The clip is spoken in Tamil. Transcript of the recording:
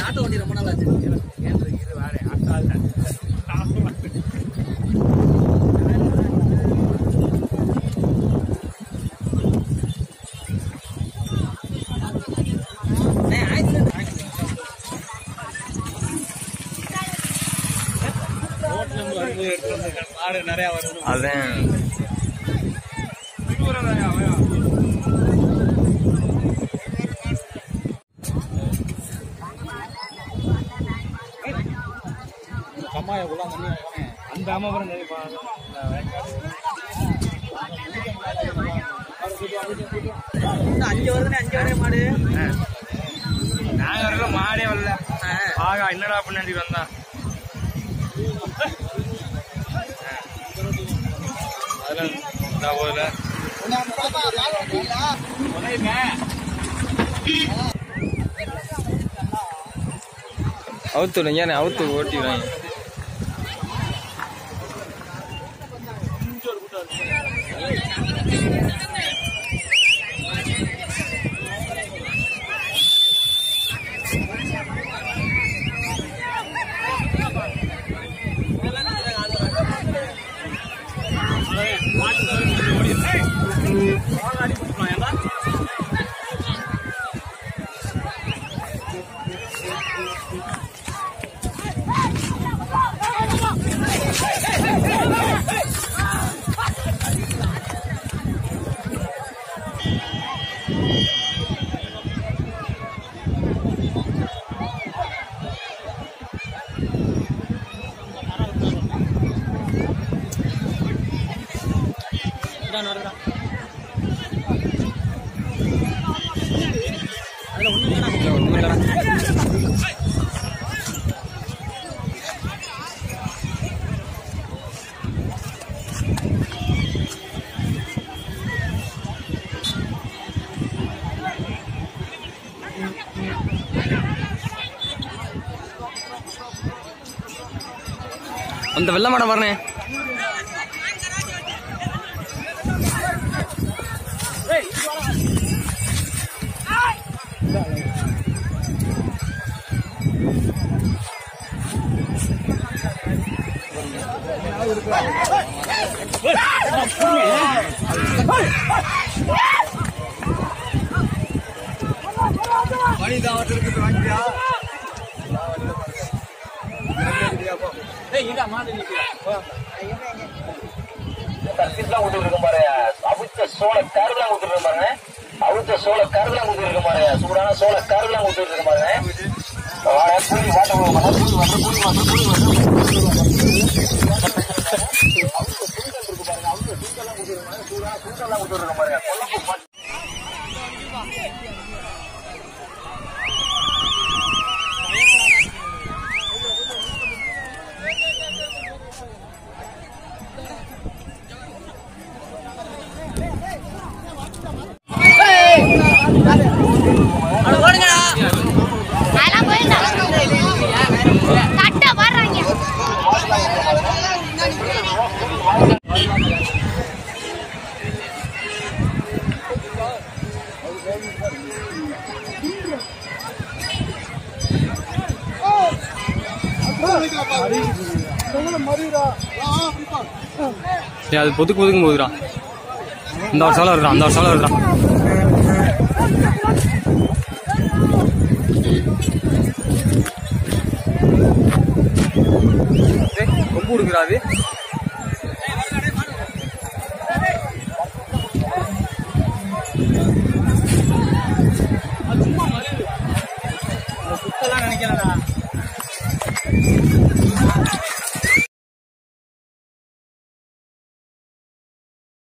ஆட்டோ ஓட்டி ரொம்ப நாள் ஆச்சு ஏய், ஆயிடுச்சு. அதான் அந்த அம்மாபுரம் இன்னும் அஞ்சு வருதுன்னு அஞ்சு வரே மாடு நாங்க வரைக்கும் மாடே வரல ஆ. ஆகா என்னடா பண்ணி வந்தான் அதெல்லாம் இந்த போதுல அவுத்து விடுங்க ஏன் அவுத்து ஓட்டி விடுங்க ஒண்ணும் இல்லடா அந்த வெள்ள மாடம் வரனே சர்வீஸ்லாம் கொடுத்துருக்கோம் பாரு அவிச்ச சோள கருலாம் கொடுத்துருக்கோம் பாருங்க அவிச்ச சோள கருலாம் கொடுத்துருக்கோம் பாருங்க சூடான சோள கருலாம் கொடுத்துருக்கோம் பாருங்க வாங்க, கூலி வாட்ட போக மாட்டேன் கூலி வந்து கூலி வந்து கூலி வந்து கொடுத்துருக்கோம் பாருங்க அட ஓடுங்கடா அதெல்லாம் போயிருந்தா கட்ட வர்றாங்க ஏய், அது பொதுக்கு பொதுக்கும் போகுதுடா இந்த வருஷம் வருறான் அந்த வருஷம் வருறான் ரொம்ப கொடுக்குறாது சுத்தலாம் நினைக்கிறேன்டா